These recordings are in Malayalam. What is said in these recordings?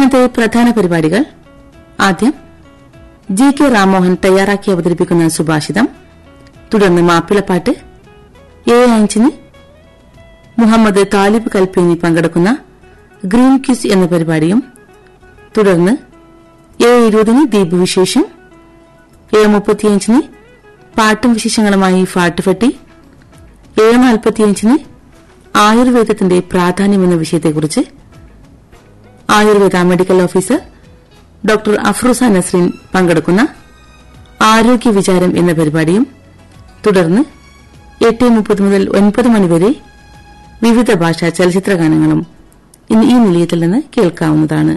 ഇന്നത്തെ പ്രധാന പരിപാടികൾ ആദ്യം ജി കെ രാമോഹൻ തയ്യാറാക്കി അവതരിപ്പിക്കുന്ന സുഭാഷിതം തുടർന്ന് മാപ്പിളപ്പാട്ട് ഏഴ് അഞ്ചിന് മുഹമ്മദ് താലിബ് കൽപ്പേനി പങ്കെടുക്കുന്ന ഗ്രീൻ ക്യൂസ് എന്ന പരിപാടിയും തുടർന്ന് ഏഴ് ഇരുപതിന് ദീപ് വിശേഷം ഏഴ് മുപ്പത്തിയഞ്ചിന് പാട്ടും വിശേഷങ്ങളുമായി ഫാട്ടുഫട്ടി ഏഴ് നാൽപ്പത്തിയഞ്ചിന് ആയുർവേദത്തിന്റെ പ്രാധാന്യം എന്ന വിഷയത്തെക്കുറിച്ച് Ayurveda medical officer doctor Afrooza Nasreen പങ്കെടുക്കുന്ന ആരോഗ്യ വിചാരം എന്ന പരിപാടിയും തുടർന്ന് എട്ട് മുപ്പത് മുതൽ ഒൻപത് മണിവരെ വിവിധ ഭാഷാ ചലച്ചിത്ര ഗാനങ്ങളും ഇന്ന് ഈ നിലയത്തിൽ നിന്ന് കേൾക്കാവുന്നതാണ്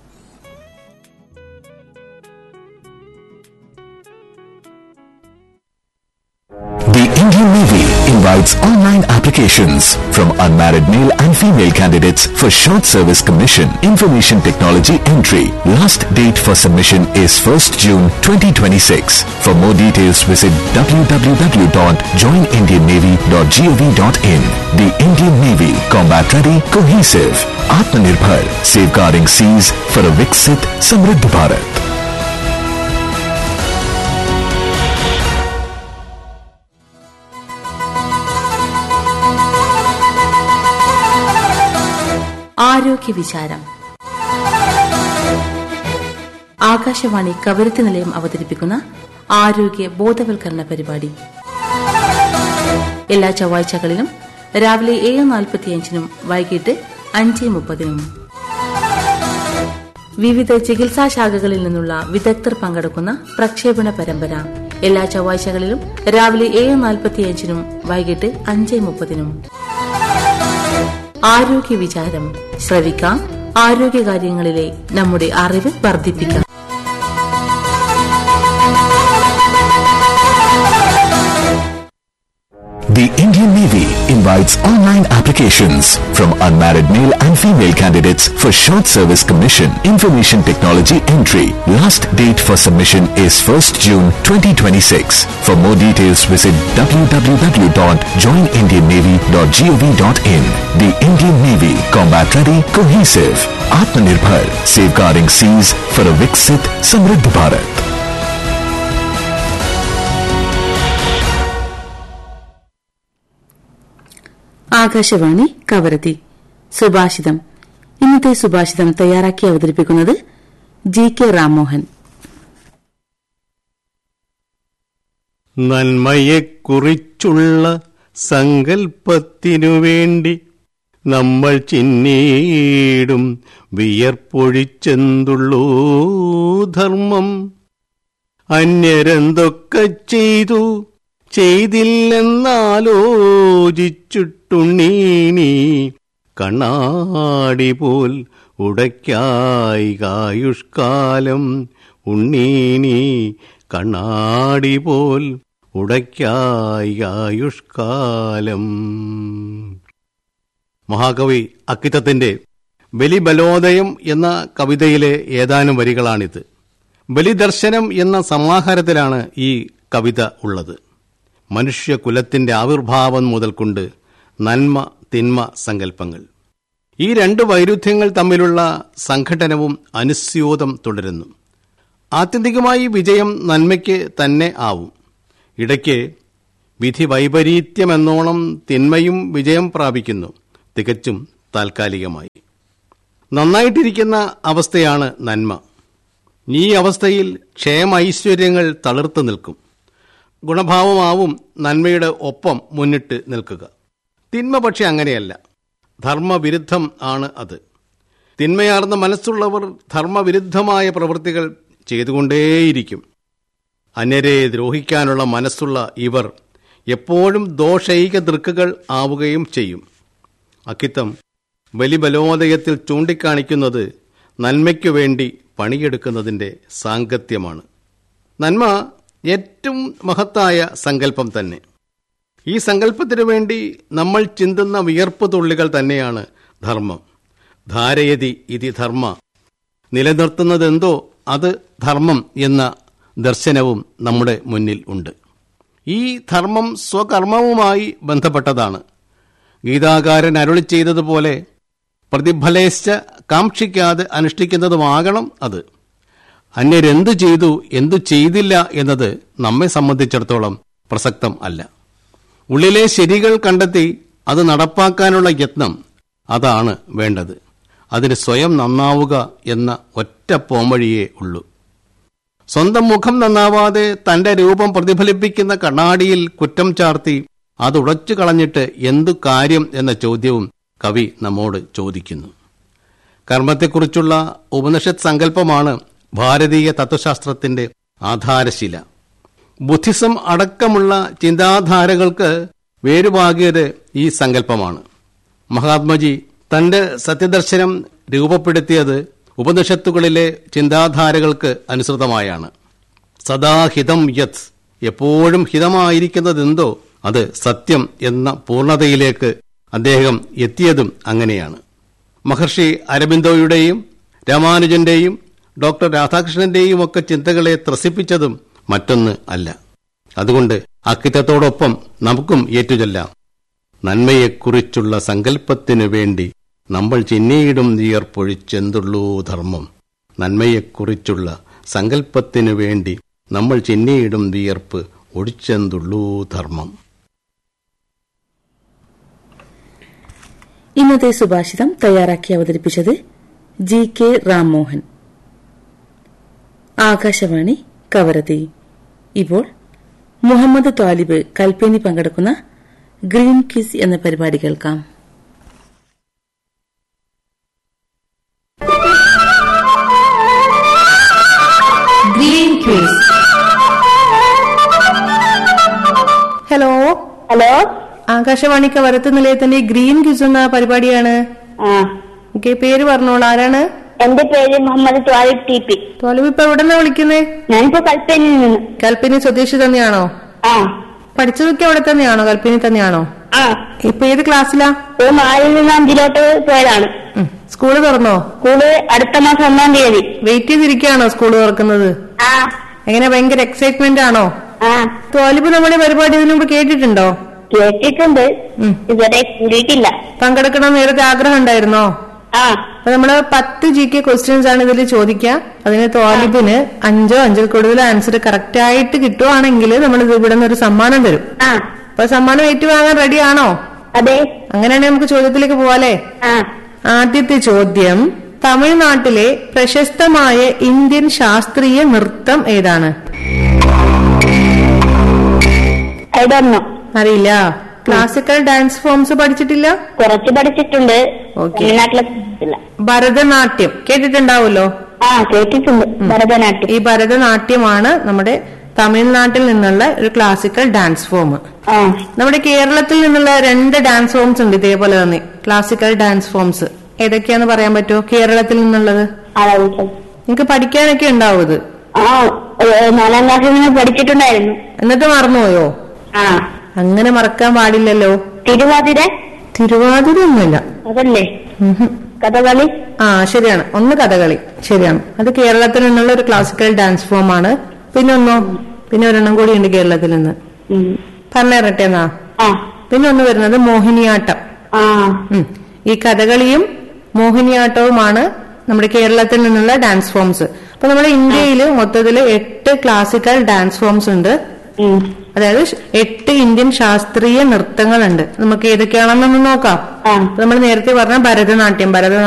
The Indian Navy invites online applications from unmarried male and female candidates for short service commission information technology entry. Last date for submission is 1st June 2026. For more details visit www.joinindiannavy.gov.in. The Indian Navy, combat ready, cohesive, Atmanirbhar, safeguarding seas for a Viksit Samriddh Bharat. ആരോഗ്യ വിചാരം ആകാശവാണി കവരത്തി നിലയം അവതരിപ്പിക്കുന്ന ആരോഗ്യ ബോധവൽക്കരണ പരിപാടി എല്ലാ ചൊവ്വാഴ്ചകളിലും രാവിലെ ഏഴ് നാൽപ്പത്തിയഞ്ചിനും വൈകിട്ട് അഞ്ച് മുപ്പതിനും വിവിധ ചികിത്സാ ശാഖകളിൽ നിന്നുള്ള വിദഗ്ധർ പങ്കെടുക്കുന്ന പ്രക്ഷേപണ പരമ്പര എല്ലാ ചൊവ്വാഴ്ചകളിലും രാവിലെ ഏഴ് നാൽപ്പത്തിയഞ്ചിനും വൈകിട്ട് അഞ്ച് മുപ്പതിനും ആരോഗ്യ വിചാരം ശ്രവിക്കാം ആരോഗ്യകാര്യങ്ങളിലെ നമ്മുടെ അറിവ് വർദ്ധിപ്പിക്കാം The Indian Navy invites online applications from unmarried male and female candidates for short service commission information technology entry. Last date for submission is 1st June 2026. For more details visit www.joinindiannavy.gov.in. The Indian Navy, combat ready, cohesive, Atmanirbhar, safeguarding seas for a Viksit Samriddh Bharat. Akashvani Kavaratti സുഭാഷിതം ഇന്നത്തെ സുഭാഷിതം തയ്യാറാക്കി അവതരിപ്പിക്കുന്നത് ജി കെ രാമോഹൻ നന്മയെക്കുറിച്ചുള്ള സങ്കൽപ്പത്തിനു വേണ്ടി നമ്മൾ ചിന്നീടും വിയർപ്പൊഴിച്ചെന്തുള്ളൂ ധർമ്മം അന്യരെന്തൊക്കെ ചെയ്തു ചെയ്തില്ലെന്നാലോചിച്ചിട്ടുണ്ണീനി കണ്ണാടി പോൽ ഉടയ്ക്കായി കായുഷ്കാലം ഉണ്ണീനി കണ്ണാടി പോൽ ഉടയ്ക്കായി ആയുഷ്കാലം മഹാകവി അക്കിത്തത്തിന്റെ ബലിബലോദയം എന്ന കവിതയിലെ ഏതാനും വരികളാണിത് ബലിദർശനം എന്ന സമാഹാരത്തിലാണ് ഈ കവിത ഉള്ളത് മനുഷ്യകുലത്തിന്റെ ആവിർഭാവം മുതൽക്കൊണ്ട് നന്മ തിന്മ സങ്കല്പങ്ങൾ ഈ രണ്ട് വൈരുദ്ധ്യങ്ങൾ തമ്മിലുള്ള സംഘടനവും അനുസ്യൂതം തുടരുന്നു ആത്യന്തികമായി വിജയം നന്മയ്ക്ക് തന്നെ ആവും ഇടയ്ക്ക് വിധി വൈപരീത്യമെന്നോണം തിന്മയും വിജയം പ്രാപിക്കുന്നു തികച്ചും താൽക്കാലികമായി നന്നായിട്ടിരിക്കുന്ന അവസ്ഥയാണ് നന്മ ഈ അവസ്ഥയിൽ ക്ഷേമൈശ്വര്യങ്ങൾ തളിർത്തു നിൽക്കും ഗുണഭാവമാവും നന്മയുടെ ഒപ്പം മുന്നിട്ട് നിൽക്കുക തിന്മ പക്ഷെ അങ്ങനെയല്ല ധർമ്മവിരുദ്ധം ആണ് അത് തിന്മയാർന്ന മനസ്സുള്ളവർ ധർമ്മവിരുദ്ധമായ പ്രവൃത്തികൾ ചെയ്തുകൊണ്ടേയിരിക്കും അന്യരെ ദ്രോഹിക്കാനുള്ള മനസ്സുള്ള ഇവർ എപ്പോഴും ദോഷൈക ദൃക്കുകൾ ആവുകയും ചെയ്യും അക്കിത്തം ബലിബലോദയത്തിൽ ചൂണ്ടിക്കാണിക്കുന്നത് നന്മയ്ക്കു വേണ്ടി പണിയെടുക്കുന്നതിന്റെ സാങ്കത്യമാണ് നന്മ ഏറ്റവും മഹത്തായ സങ്കല്പം തന്നെ ഈ സങ്കല്പത്തിനു വേണ്ടി നമ്മൾ ചിന്തുന്ന വിയർപ്പ് തുള്ളികൾ തന്നെയാണ് ധർമ്മം ധാരയതി ഇതി ധർമ്മ നിലനിർത്തുന്നതെന്തോ അത് ധർമ്മം എന്ന ദർശനവും നമ്മുടെ മുന്നിൽ ഉണ്ട് ഈ ധർമ്മം സ്വകർമ്മവുമായി ബന്ധപ്പെട്ടതാണ് ഗീതാകാരൻ അരുളി ചെയ്തതുപോലെ പ്രതിഫലേശ്ച കാക്ഷിക്കാതെ അനുഷ്ഠിക്കുന്നതുമാകണം അത് അന്യരെന്തു ചെയ്തു എന്തു ചെയ്തില്ല എന്നത് നമ്മെ സംബന്ധിച്ചിടത്തോളം പ്രസക്തം അല്ല ഉള്ളിലെ ശരികൾ കണ്ടെത്തി അത് നടപ്പാക്കാനുള്ള യത്നം അതാണ് വേണ്ടത് അതിന് സ്വയം നന്നാവുക എന്ന ഒറ്റ പോംവഴിയേ ഉള്ളൂ സ്വന്തം മുഖം നന്നാവാതെ തന്റെ രൂപം പ്രതിഫലിപ്പിക്കുന്ന കണ്ണാടിയിൽ കുറ്റം ചാർത്തി അത് ഉടച്ചു കളഞ്ഞിട്ട് എന്തു കാര്യം എന്ന ചോദ്യവും കവി നമ്മോട് ചോദിക്കുന്നു കർമ്മത്തെക്കുറിച്ചുള്ള ഉപനിഷത്ത് സങ്കല്പമാണ് ഭാരതീയ തത്വശാസ്ത്രത്തിന്റെ ആധാരശില ബുദ്ധിസം അടക്കമുള്ള ചിന്താധാരകൾക്ക് വേരുപാകിയത് ഈ സങ്കല്പമാണ് മഹാത്മജി തന്റെ സത്യദർശനം രൂപപ്പെടുത്തിയത് ഉപനിഷത്തുകളിലെ ചിന്താധാരകൾക്ക് അനുസൃതമായാണ് സദാഹിതം യത് എപ്പോഴും ഹിതമായിരിക്കുന്നതെന്തോ അത് സത്യം എന്ന പൂർണ്ണതയിലേക്ക് അദ്ദേഹം എത്തിയതും അങ്ങനെയാണ് മഹർഷി അരബിന്ദോയുടെയും രാമാനുജന്റെയും ഡോക്ടർ രാധാകൃഷ്ണന്റെയും ഒക്കെ ചിന്തകളെ ത്രസിപ്പിച്ചതും മറ്റൊന്ന് അല്ല അതുകൊണ്ട് അക്കിത്തത്തോടൊപ്പം നമുക്കും ഏറ്റുചൊല്ലാം നന്മയെക്കുറിച്ചുള്ള സങ്കല്പത്തിനു വേണ്ടി നമ്മൾ ചിന്നയിടും വിയർപ്പൊഴിച്ചെന്തുള്ളൂ ധർമ്മം നന്മയെക്കുറിച്ചുള്ള സങ്കല്പത്തിനു വേണ്ടി നമ്മൾ ചിന്നയിടും വിയർപ്പ് ഒഴിച്ചെന്തുള്ളൂ ധർമ്മം ഇന്നത്തെ സുഭാഷിതം തയ്യാറാക്കി അവതരിപ്പിച്ചത് ജി കെ റാംമോഹൻ ആകാശവാണി കവരത്തി ഇപ്പോൾ മുഹമ്മദ് ത്വാലിബ് കൽപ്പേനി പങ്കെടുക്കുന്ന ഗ്രീൻ കിസ് എന്ന പരിപാടി കേൾക്കാം green quiz hello hello Akashvani Kavaratti നിലയത്തിന്റെ ഗ്രീൻ ക്വിസ് എന്ന പരിപാടിയാണ് ആ ഓക്കെ പേര് പറഞ്ഞോളൂ ആരാണ് എന്റെ പേര് മുഹമ്മദ് ത്വാലിബ് ടി പി തോലവ് ഇപ്പൊ എവിടെ നിന്നാ വിളിക്കുന്നേ ഞാനിപ്പോ കൽപ്പനയിൽ നിന്ന് കൽപ്പിനി സ്വദേശി തന്നെയാണോ ആ പഠിച്ചതൊക്കെ അവിടെ തന്നെയാണോ കൽപ്പിനി തന്നെയാണോ ആ ഇപ്പൊ ഏത് ക്ലാസ്സിലാ ഒരു നാലിൽ നിന്ന് അഞ്ചിലോട്ട് പോയതാണ് ഉം. സ്കൂള് തുറന്നോ സ്കൂള് അടുത്ത മാസം ഒന്നാം തീയതി വെയിറ്റ് ചെയ്തിരിക്കുകയാണോ സ്കൂള് തുറക്കുന്നത് ആ എങ്ങനെ ഭയങ്കര എക്സൈറ്റ്മെന്റ് ആണോ ആ തോലിബ് നമ്മുടെ പരിപാടി ഇതിനു മുമ്പ് കേട്ടിട്ടുണ്ടോ കേട്ടിട്ടുണ്ട് ഉം. ഇതുവരെ കൂടിയിട്ടില്ല പങ്കെടുക്കണം നേരത്തെ ആഗ്രഹം ഉണ്ടായിരുന്നോ ആ അപ്പൊ നമ്മള് പത്ത് ജി കെ ക്വസ്റ്റ്യൻസ് ആണ് ഇതിൽ ചോദിക്കുക അതിന് തോലിബിന് അഞ്ചോ അഞ്ചിൽ കൂടുതൽ ആൻസർ കറക്റ്റ് ആയിട്ട് കിട്ടുവാണെങ്കിൽ നമ്മൾ ഇവിടെ നിന്ന് ഒരു സമ്മാനം തരും ആ അപ്പൊ സമ്മാനം ഏറ്റുവാങ്ങാൻ റെഡി ആണോ അതെ അങ്ങനെയാണെങ്കിൽ നമുക്ക് ചോദ്യത്തിലേക്ക് പോവാലേ ആ ആദ്യത്തെ ചോദ്യം തമിഴ്നാട്ടിലെ പ്രശസ്തമായ ഇന്ത്യൻ ശാസ്ത്രീയ നൃത്തം ഏതാണ് ഐ ഡോണ്ട് നോ അറിയില്ല ക്ലാസിക്കൽ ഡാൻസ് ഫോംസ് പഠിച്ചിട്ടില്ല കുറച്ച് പഠിച്ചിട്ടുണ്ട് Okay. തമിഴ്നാട്ടിലെ പഠിച്ചിട്ടില്ല ഭരതനാട്യം കേട്ടിട്ടുണ്ടാവുമല്ലോ ആ കേട്ടിട്ടുണ്ട് ഭരതനാട്യം ഈ ഭരതനാട്യമാണ് നമ്മുടെ തമിഴ്നാട്ടിൽ നിന്നുള്ള ഒരു ക്ലാസിക്കൽ ഡാൻസ് ഫോം ആ നമ്മുടെ കേരളത്തിൽ നിന്നുള്ള രണ്ട് ഡാൻസ് ഫോംസ് ഉണ്ട് ഇതേപോലെ തന്നെ ക്ലാസിക്കൽ ഡാൻസ് ഫോംസ് ഏതൊക്കെയാന്ന് പറയാൻ പറ്റുമോ കേരളത്തിൽ നിന്നുള്ളത് അതാ വിളിച്ചത് നിങ്ങൾക്ക് പഠിക്കാനൊക്കെ ഉണ്ടാവും ഇത് ആ ഏ, നാലാം ക്ലാസ്സിൽ നിന്ന് പഠിച്ചിട്ടുണ്ടായിരുന്നു എന്നിട്ട് മറന്നുപോയോ ആ അങ്ങനെ മറക്കാൻ പാടില്ലല്ലോ തിരുവാതിര തിരുവാതിര ഒന്നുമില്ല അതല്ലേ ഉഹും. കഥകളി ആ ശരിയാണ് ഒന്ന് കഥകളി ശരിയാണ് അത് കേരളത്തിൽ നിന്നുള്ള ഒരു ക്ലാസിക്കൽ ഡാൻസ് ഫോം ആണ് പിന്നെ ഒന്നോ പിന്നെ ഒരെണ്ണം കൂടി ഉണ്ട് കേരളത്തിൽ നിന്ന് ഉം. പറഞ്ഞിരട്ടെ എന്നാ ആ പിന്നെ ഒന്ന് വരുന്നത് മോഹിനിയാട്ടം ആ ഉം. ഈ കഥകളിയും മോഹിനിയാട്ടവുമാണ് നമ്മുടെ കേരളത്തിൽ നിന്നുള്ള ഡാൻസ് ഫോംസ് അപ്പൊ നമ്മുടെ ഇന്ത്യയിൽ മൊത്തത്തിൽ എട്ട് ക്ലാസിക്കൽ ഡാൻസ് ഫോംസ് ഉണ്ട് ഉം. അതായത് ഷ്- എട്ട് ഇന്ത്യൻ ശാസ്ത്രീയ നൃത്തങ്ങളുണ്ട് നമുക്ക് ഏതൊക്കെയാണെന്നൊന്ന് നോക്കാം ആ നമ്മൾ നേരത്തെ പറഞ്ഞ ഭരതനാട്യം ഭരതനാട്യം